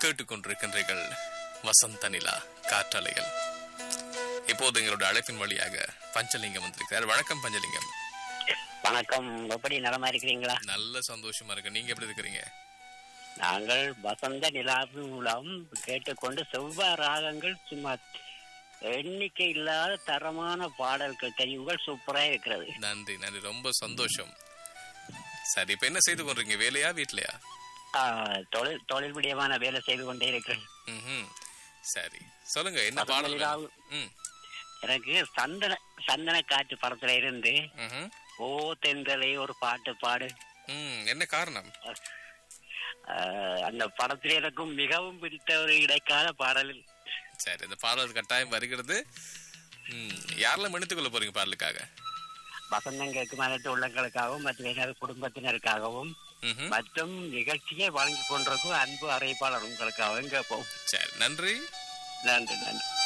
கேட்டுக்கொண்டிருக்கின்றீர்கள் வசந்த நிலா காற்றலைகள் இப்போது எங்களோட அழைப்பின் வழியாக பஞ்சலிங்கம் வந்திருக்கிறார் வணக்கம் பஞ்சலிங்கம் வணக்கம் எப்படி நலமா இருக்கிறீங்களா நல்ல சந்தோஷமா இருக்கு நீங்க எப்படி இருக்கிறீங்க நாங்கள் வசந்த நிலாவு மூலம் கேட்டுக்கொண்டு செவ்வாய் ராகங்கள் சும்மா எண்ணிக்கை இல்லாத தரமான பாடல்கள் தெரிவுகள் சூப்பரா இருக்கிறது நன்றி நன்றி ரொம்ப சந்தோஷம் சரி இப்ப என்ன செய்து கொண்டிருக்கீங்க வேலையா வீட்லயா ஆஹ், தொழில் தொழில் விடயமான வேலை செய்து கொண்டே இருக்கிறேன் ம்ஹும். சரி சொல்லுங்க என்ன வசந்த பாடல் நிலாவு வேணும்? ம் எனக்கு சந்தன சந்தன காற்று படத்துல இருந்து ம்ஹும். ஓ தென்றலே ஒரு பாட்டு பாடு ம் என்ன காரணம் ஆஹ், அந்த படத்துல எனக்கும் மிகவும் பிடித்த ஒரு இடைக்கால பாடல் சரி இந்த பாடல் கட்டாயம் வருகிறது ம் யாரெல்லாம் மன்னித்துக் கொள்ள போறீங்க பாடலுக்காக வசந்தம் கேட்கும் அனைத்து உள்ளங்களுக்காகவும் மற்றும் எனது குடும்பத்தினருக்காகவும் ம்ஹும். மற்றும் நிகழ்ச்சியை வழங்கி கொண்டிருக்கும் அன்பு அறிவிப்பாளர் உங்களுக்காகவும் கேட்போம் சரி நன்றி நன்றி நன்றி